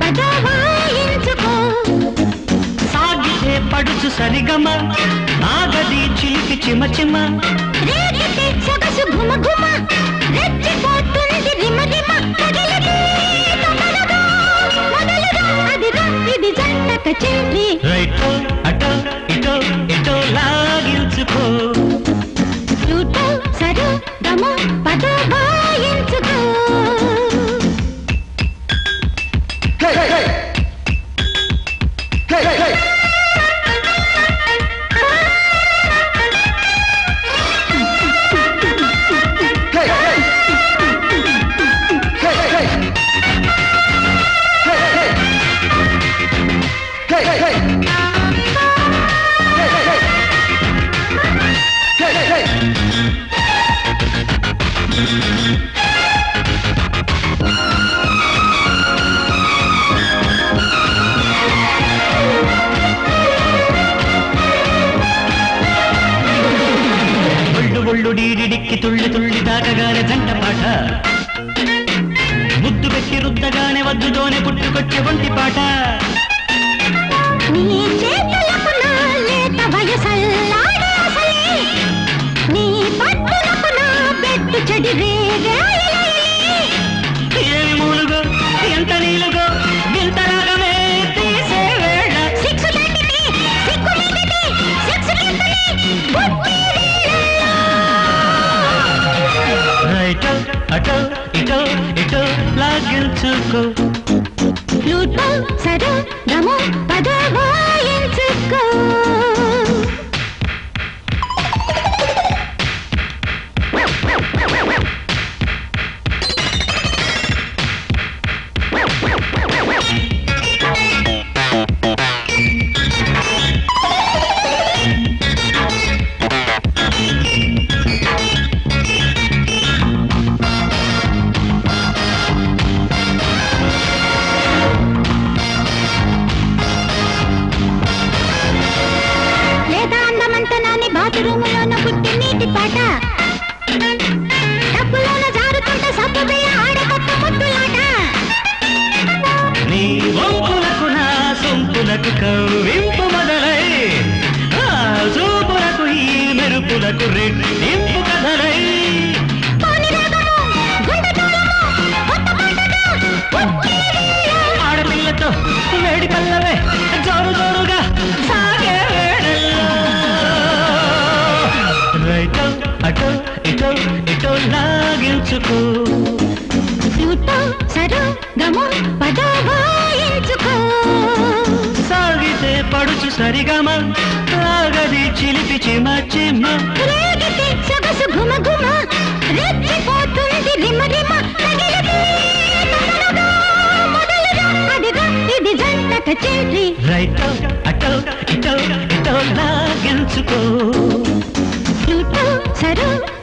పద వాయించుకో సాగితే పడుచు సరిగమ నాగది చిలిపి చిమ చిమ రేగితే సొగసు ఘుమ ఘుమ రెచ్చిపోతుంది రిమ రిమ మొదలుగా తొందరగా మొదలుగా అదిరా ఇది జంట కచేరీ రైటో అటో ఇటో ఇటో లాగించుకో ఫ్లూటు సరు గము పద వాయించుకో ఒళ్ళు ఒళ్ళు డీడిడిక్కి తుళ్ళి తుళ్ళి దాకగానే జంట పాట ముద్దు పెట్టి రుద్దగానే వద్దుతోనే పుట్టుకొచ్చే ఒంటి పాట నీ చేతులకు నా లేత వయసల్లాడే అసలే నీ పట్టులకు నా బెట్టు చెడి రేగాయలే ఏమి మూలుగో ఎంత నీలుగో వింత రాగమే తీసే వేళ సిక్సులేంటిది సిగ్గులేంటిది సెక్సులేంటిది పుట్టి వేళల్లో. రైటో అటో ఇటో ఇటో లాగించుకో ఫ్లూటు సరు గము పద వాయించుకో లేదా అందమంత నాని బాత్రూములోన పుట్టి నీటి పాట డబ్బులోన జారుతుంటే సబ్బు బియ్య ఆడే కొత్త ముద్దులాట నీ వంపులకు నా సొంపులకు కవ్వింపు మొదలై ఆ చూపులకు ఈ మెరుపులకు రెట్టింపు కథలై పోని రాగము, గుండె తాళము, కొత్త పాటగా పుట్టి వేళ. ఆడపిల్లతో వేడి పల్లవే జోరు జోరుగా సాగే వేళల్లో రైటో అటో ఇటో ఇటో లాగించుకో ఫ్లూటు సరు గము పద వాయించుకో సాగితే పడుచు సరిగమ లాగది చిలిపి చిమ చిమ రేగితే సొగసు ఘుమ ఘుమ రెచ్చిపోతుంది రిమ రిమ తగిలితే తొందరగా మొదలుగా అదిగా ఇది జంట కచేరీ రైటో అటో ఇటో ఇటో లాగించుకో ఫ్లూటు సరు